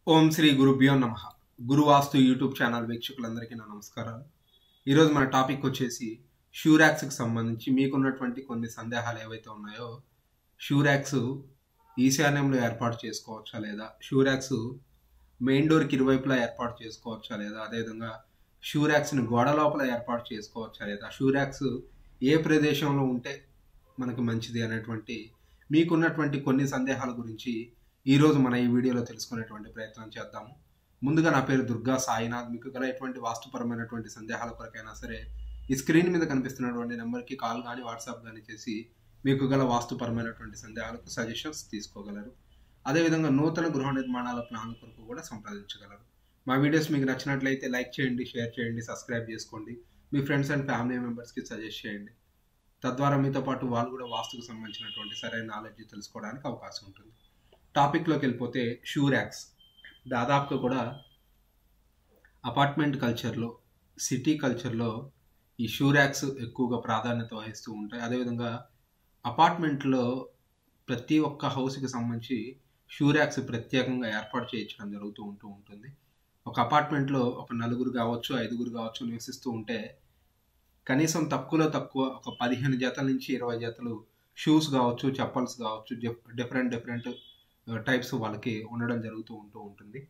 ఓం శ్రీ గురుభ్యో నమ గురువాస్తు YouTube channel వీక్షకులందరికీ నా నమస్కారాలు ఈరోజు మన టాపిక్ వచ్చేసి షూరాక్స్కి సంబంధించి మీకున్నటువంటి కొన్ని సందేహాలు ఏవైతే ఉన్నాయో షూరాక్స్ ఈశాన్యంలో ఏర్పాటు చేసుకోవచ్చా లేదా షూరాక్స్ మెయిన్ డోర్కి ఇరువైపులా ఏర్పాటు చేసుకోవచ్చా లేదా అదేవిధంగా షూరాక్స్ని గోడ లోపల ఏర్పాటు చేసుకోవచ్చా లేదా షూరాక్స్ ఏ ప్రదేశంలో ఉంటే మనకి మంచిది అనేటువంటి మీకున్నటువంటి కొన్ని సందేహాల గురించి ఈరోజు మన ఈ వీడియోలో తెలుసుకునేటువంటి ప్రయత్నం చేద్దాము ముందుగా నా పేరు దుర్గా సాయినాథ్ మీకు గల ఎటువంటి వాస్తుపరమైనటువంటి సందేహాల కొరకైనా సరే ఈ స్క్రీన్ మీద కనిపిస్తున్నటువంటి నెంబర్కి కాల్ కానీ వాట్సాప్ కానీ చేసి మీకు గల వాస్తుపరమైనటువంటి సందేహాలకు సజెషన్స్ తీసుకోగలరు అదేవిధంగా నూతన గృహ నిర్మాణాల ప్లాన్ కొరకు కూడా సంప్రదించగలరు మా వీడియోస్ మీకు నచ్చినట్లయితే లైక్ చేయండి షేర్ చేయండి సబ్స్క్రైబ్ చేసుకోండి మీ ఫ్రెండ్స్ అండ్ ఫ్యామిలీ మెంబర్స్కి సజెస్ట్ చేయండి తద్వారా మీతో పాటు వాళ్ళు కూడా వాస్తుకు సంబంధించినటువంటి సరైన నాలెడ్జ్ తెలుసుకోవడానికి అవకాశం ఉంటుంది టాపిక్లోకి వెళ్ళిపోతే షూ ర్యాక్స్ దాదాపుగా కూడా అపార్ట్మెంట్ కల్చర్లో సిటీ కల్చర్లో ఈ షూ ర్యాక్స్ ఎక్కువగా ప్రాధాన్యత వహిస్తూ ఉంటాయి అదేవిధంగా అపార్ట్మెంట్లో ప్రతి ఒక్క హౌస్కి సంబంధించి షూ ర్యాక్స్ ప్రత్యేకంగా ఏర్పాటు చేయించడం జరుగుతూ ఉంటూ ఉంటుంది ఒక అపార్ట్మెంట్లో ఒక నలుగురు కావచ్చు ఐదుగురు కావచ్చు నివసిస్తూ ఉంటే కనీసం తక్కువలో తక్కువ ఒక పదిహేను జతల నుంచి ఇరవై జతలు షూస్ కావచ్చు చెప్పల్స్ కావచ్చు డిఫరెంట్ డిఫరెంట్ టైప్స్ వాళ్ళకి ఉండడం జరుగుతూ ఉంటూ ఉంటుంది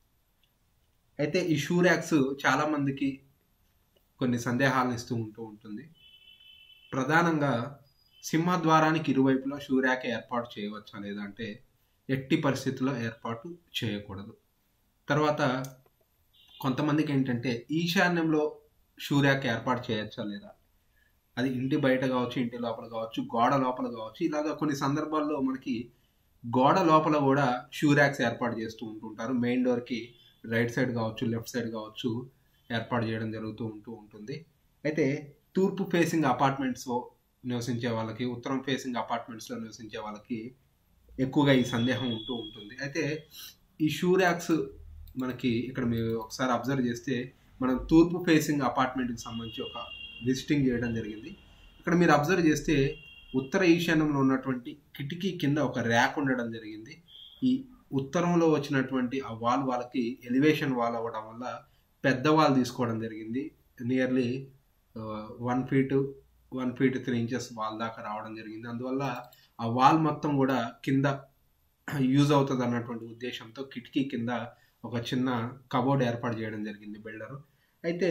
అయితే ఈ షూ ర్యాక్స్ చాలా మందికి కొన్ని సందేహాలను ఇస్తూ ఉంటూ ఉంటుంది ప్రధానంగా సింహద్వారానికి ఇరువైపులా షూ ర్యాక్ ఏర్పాటు చేయవచ్చా లేదంటే ఎట్టి పరిస్థితుల్లో ఏర్పాటు చేయకూడదు తర్వాత కొంతమందికి ఏంటంటే ఈశాన్యంలో షూ ర్యాక్ ఏర్పాటు చేయొచ్చా లేదా అది ఇంటి బయట కావచ్చు ఇంటి లోపల కావచ్చు గోడ లోపల కావచ్చు ఇలాగా కొన్ని సందర్భాల్లో మనకి గోడ లోపల కూడా షూ ర్యాక్స్ ఏర్పాటు చేస్తూ ఉంటుంటారు మెయిన్ డోర్కి రైట్ సైడ్ కావచ్చు లెఫ్ట్ సైడ్ కావచ్చు ఏర్పాటు చేయడం జరుగుతూ ఉంటూ ఉంటుంది అయితే తూర్పు ఫేసింగ్ అపార్ట్మెంట్స్ నివసించే వాళ్ళకి ఉత్తరం ఫేసింగ్ అపార్ట్మెంట్స్లో నివసించే వాళ్ళకి ఎక్కువగా ఈ సందేహం ఉంటూ ఉంటుంది అయితే ఈ షూ ర్యాక్స్ మనకి ఇక్కడ మీరు ఒకసారి అబ్జర్వ్ చేస్తే మనం తూర్పు ఫేసింగ్ అపార్ట్మెంట్కి సంబంధించి ఒక విజిటింగ్ చేయడం జరిగింది ఇక్కడ మీరు అబ్జర్వ్ చేస్తే ఉత్తర ఈశాన్యంలో ఉన్నటువంటి కిటికీ కింద ఒక ర్యాక్ ఉండడం జరిగింది ఈ ఉత్తరంలో వచ్చినటువంటి ఆ వాల్ వాళ్ళకి ఎలివేషన్ వాల్ అవ్వడం వల్ల పెద్ద వాల్ తీసుకోవడం జరిగింది nearly one feet one feet three inches wall దాకా రావడం జరిగింది అందువల్ల ఆ వాల్ మొత్తం కూడా కింద యూజ్ అవుతుంది అన్నటువంటి ఉద్దేశంతో కిటికీ కింద ఒక చిన్న కబోర్డ్ ఏర్పాటు చేయడం జరిగింది బిల్డరు అయితే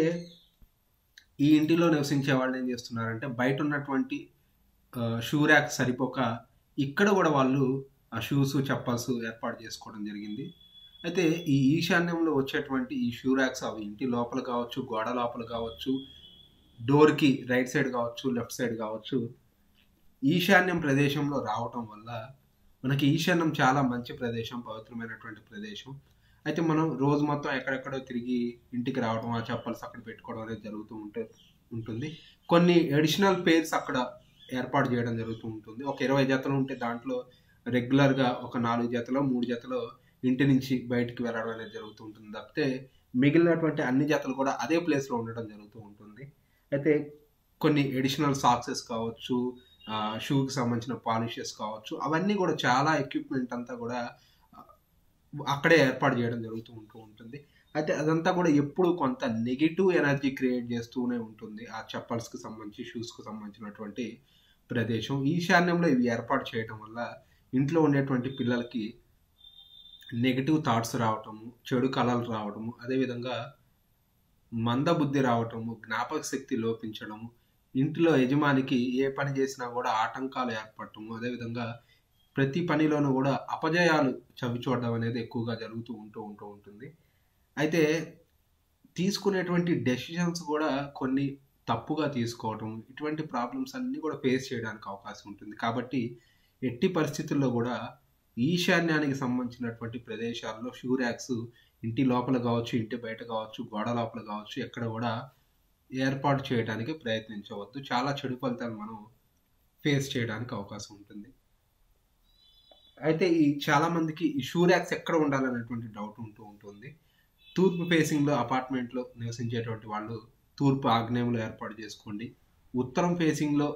ఈ ఇంటిలో నివసించే వాళ్ళు ఏం చేస్తున్నారంటే బయట ఉన్నటువంటి షూ ర్యాక్ సరిపోక ఇక్కడ కూడా వాళ్ళు ఆ షూస్ చెప్పల్స్ ఏర్పాటు చేసుకోవడం జరిగింది అయితే ఈ ఈశాన్యంలో వచ్చేటువంటి ఈ షూ ర్యాక్స్ అవి ఇంటి లోపల కావచ్చు గోడ లోపల కావచ్చు డోర్కి రైట్ సైడ్ కావచ్చు లెఫ్ట్ సైడ్ కావచ్చు ఈశాన్యం ప్రదేశంలో రావటం వల్ల మనకి ఈశాన్యం చాలా మంచి ప్రదేశం పవిత్రమైనటువంటి ప్రదేశం అయితే మనం రోజు మొత్తం ఎక్కడెక్కడో తిరిగి ఇంటికి రావడం ఆ చెప్పల్స్ అక్కడ పెట్టుకోవడం అనేది జరుగుతూ ఉంటే ఉంటుంది కొన్ని అడిషనల్ పేర్స్ అక్కడ ఏర్పాటు చేయడం జరుగుతూ ఉంటుంది ఒక ఇరవై జతలు ఉంటే దాంట్లో రెగ్యులర్గా ఒక నాలుగు జతలో మూడు జతలో ఇంటి నుంచి బయటికి వెళ్ళడం అనేది జరుగుతూ ఉంటుంది తప్పితే మిగిలినటువంటి అన్ని జతలు కూడా అదే ప్లేస్లో ఉండడం జరుగుతూ ఉంటుంది అయితే కొన్ని ఎడిషనల్ సాక్సెస్ కావచ్చు షూకి సంబంధించిన పాలిషెస్ కావచ్చు అవన్నీ కూడా చాలా ఎక్విప్మెంట్ అంతా కూడా అక్కడే ఏర్పాటు చేయడం జరుగుతూ ఉంటూ ఉంటుంది అయితే అదంతా కూడా ఎప్పుడు కొంత నెగిటివ్ ఎనర్జీ క్రియేట్ చేస్తూనే ఉంటుంది ఆ చెప్పల్స్కి సంబంధించి షూస్కి సంబంధించినటువంటి ప్రదేశం ఈశాన్యంలో ఇవి ఏర్పాటు చేయడం వల్ల ఇంట్లో ఉండేటువంటి పిల్లలకి నెగిటివ్ థాట్స్ రావటము చెడు కళలు రావటము అదేవిధంగా మందబుద్ధి రావటము జ్ఞాపక శక్తి లోపించడము ఇంటిలో యజమానికి ఏ పని చేసినా కూడా ఆటంకాలు ఏర్పడటము అదేవిధంగా ప్రతి పనిలోనూ కూడా అపజయాలు చవి చూడడం అనేది ఎక్కువగా జరుగుతూ ఉంటూ ఉంటూ ఉంటుంది అయితే తీసుకునేటువంటి డెసిషన్స్ కూడా కొన్ని తప్పుగా తీసుకోవటం ఇటువంటి ప్రాబ్లమ్స్ అన్నీ కూడా ఫేస్ చేయడానికి అవకాశం ఉంటుంది కాబట్టి ఎట్టి పరిస్థితుల్లో కూడా ఈశాన్యానికి సంబంధించినటువంటి ప్రదేశాల్లో షూ ర్యాక్స్ ఇంటి లోపల కావచ్చు ఇంటి బయట కావచ్చు గోడ లోపల కావచ్చు ఎక్కడ కూడా ఏర్పాటు చేయడానికి ప్రయత్నించవద్దు చాలా చెడు ఫలితాలు మనం ఫేస్ చేయడానికి అవకాశం ఉంటుంది అయితే ఈ చాలా మందికి ఈ షూ ర్యాక్స్ ఎక్కడ ఉండాలనేటువంటి డౌట్ ఉంటూ ఉంటుంది తూర్పు ఫేసింగ్లో అపార్ట్మెంట్లో నివసించేటువంటి వాళ్ళు తూర్పు ఆగ్నేయంలో ఏర్పాటు చేసుకోండి ఉత్తరం ఫేసింగ్లో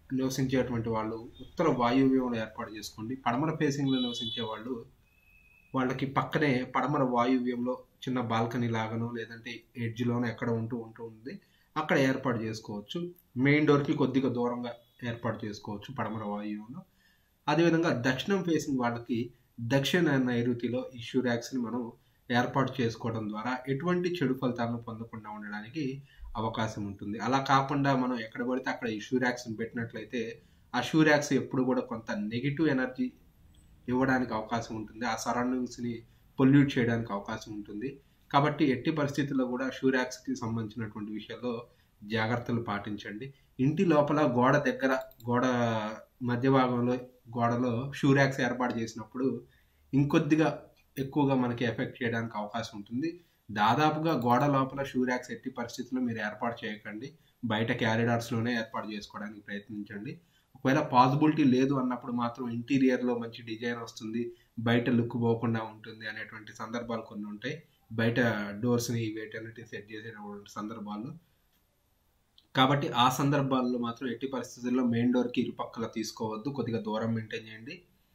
నివసించేటువంటి వాళ్ళు ఉత్తర వాయువ్యంలో ఏర్పాటు చేసుకోండి పడమర ఫేసింగ్లో నివసించే వాళ్ళు వాళ్ళకి పక్కనే పడమర వాయువ్యంలో చిన్న బాల్కనీ లాగానో లేదంటే ఎడ్జ్లోనో ఎక్కడ ఉంటూ ఉంటూ ఉంది అక్కడ ఏర్పాటు చేసుకోవచ్చు మెయిన్ డోర్కి కొద్దిగా దూరంగా ఏర్పాటు చేసుకోవచ్చు పడమర వాయువ్యంలో అదేవిధంగా దక్షిణం ఫేసింగ్ వాళ్ళకి దక్షిణ నైరుతిలో ఈ షూరాక్స్ని మనం ఏర్పాటు చేసుకోవడం ద్వారా ఎటువంటి చెడు ఫలితాలను పొందకుండా ఉండడానికి అవకాశం ఉంటుంది అలా కాకుండా మనం ఎక్కడ పడితే అక్కడ ఈ షూరాక్స్ని పెట్టినట్లయితే ఆ షూరాక్స్ ఎప్పుడు కూడా కొంత నెగిటివ్ ఎనర్జీ ఇవ్వడానికి అవకాశం ఉంటుంది ఆ సరౌండింగ్స్ని పొల్యూట్ చేయడానికి అవకాశం ఉంటుంది కాబట్టి ఎట్టి పరిస్థితుల్లో కూడా షూరాక్స్కి సంబంధించినటువంటి విషయాల్లో జాగ్రత్తలు పాటించండి ఇంటి లోపల గోడ దగ్గర గోడ మధ్య భాగంలో గోడలో షూరాక్స్ ఏర్పాటు చేసినప్పుడు ఇంకొద్దిగా ఎక్కువగా మనకి ఎఫెక్ట్ చేయడానికి అవకాశం ఉంటుంది దాదాపుగా గోడ లోపల షూరాక్స్ ఎట్టి పరిస్థితుల్లో మీరు ఏర్పాటు చేయకండి బయట క్యారిడార్స్లోనే ఏర్పాటు చేసుకోవడానికి ప్రయత్నించండి ఒకవేళ పాసిబిలిటీ లేదు అన్నప్పుడు మాత్రం ఇంటీరియర్లో మంచి డిజైన్ వస్తుంది బయట లుక్ పోకుండా ఉంటుంది అనేటువంటి సందర్భాలు కొన్ని ఉంటాయి బయట డోర్స్ని వీటన్నిటిని సెట్ చేసేటువంటి సందర్భాల్లో కాబట్టి ఆ సందర్భాల్లో మాత్రం ఎట్టి పరిస్థితుల్లో మెయిన్ డోర్కి ఇరుపక్కల తీసుకోవద్దు కొద్దిగా దూరం మెయింటైన్ చేయండి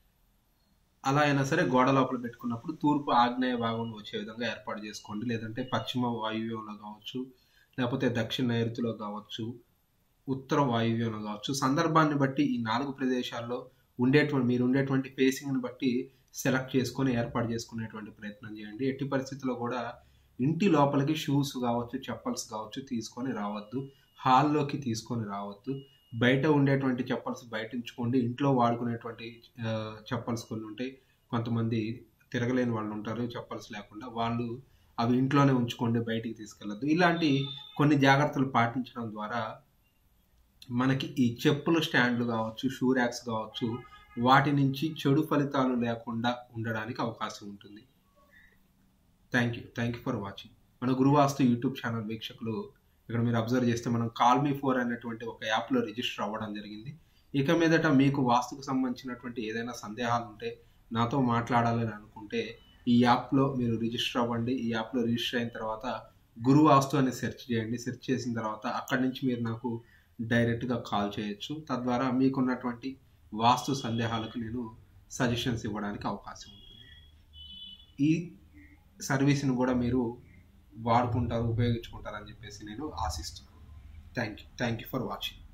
అలా అయినా సరే గోడ లోపల పెట్టుకున్నప్పుడు తూర్పు ఆగ్నేయ భాగంలో వచ్చే విధంగా ఏర్పాటు చేసుకోండి లేదంటే పశ్చిమ వాయువ్యంలో కావచ్చు లేకపోతే దక్షిణ నైరుతిలో కావచ్చు ఉత్తర వాయువ్యంలో కావచ్చు సందర్భాన్ని బట్టి ఈ నాలుగు ప్రదేశాల్లో ఉండేటువంటి మీరు ఉండేటువంటి ఫేసింగ్ని బట్టి సెలెక్ట్ చేసుకొని ఏర్పాటు చేసుకునేటువంటి ప్రయత్నం చేయండి ఎట్టి పరిస్థితుల్లో కూడా ఇంటి లోపలికి షూస్ కావచ్చు చెప్పల్స్ కావచ్చు తీసుకొని రావద్దు హాల్లోకి తీసుకొని రావద్దు బయట ఉండేటువంటి చెప్పల్స్ బయట ఉంచుకోండి ఇంట్లో వాడుకునేటువంటి చెప్పల్స్ కొన్ని ఉంటాయి కొంతమంది తిరగలేని వాళ్ళు ఉంటారు చెప్పల్స్ లేకుండా వాళ్ళు అవి ఇంట్లోనే ఉంచుకోండి బయటికి తీసుకెళ్ళద్దు ఇలాంటి కొన్ని జాగ్రత్తలు పాటించడం ద్వారా మనకి ఈ చెప్పుల స్టాండ్లు కావచ్చు షూ ర్యాక్స్ కావచ్చు వాటి నుంచి చెడు ఫలితాలు లేకుండా ఉండడానికి అవకాశం ఉంటుంది thank you thank you for watching మన గురువాస్తు యూట్యూబ్ ఛానల్ వీక్షకులు ఇక్కడ మీరు అబ్జర్వ్ చేస్తే మనం కాల్ మీ ఫోర్ అనేటువంటి ఒక యాప్లో రిజిస్టర్ అవ్వడం జరిగింది ఇక మీదట మీకు వాస్తుకు సంబంధించినటువంటి ఏదైనా సందేహాలు ఉంటే నాతో మాట్లాడాలని అనుకుంటే ఈ యాప్లో మీరు రిజిస్టర్ అవ్వండి ఈ యాప్లో రిజిస్టర్ అయిన తర్వాత గురు వాస్తు అని సెర్చ్ చేయండి సెర్చ్ చేసిన తర్వాత అక్కడి నుంచి మీరు నాకు డైరెక్ట్గా కాల్ చేయొచ్చు తద్వారా మీకున్నటువంటి వాస్తు సందేహాలకు నేను సజెషన్స్ ఇవ్వడానికి అవకాశం ఉంటుంది ఈ సర్వీస్ని కూడా మీరు వాడుకుంటారు ఉపయోగించుకుంటారని చెప్పేసి నేను ఆశిస్తున్నాను thank you thank you for watching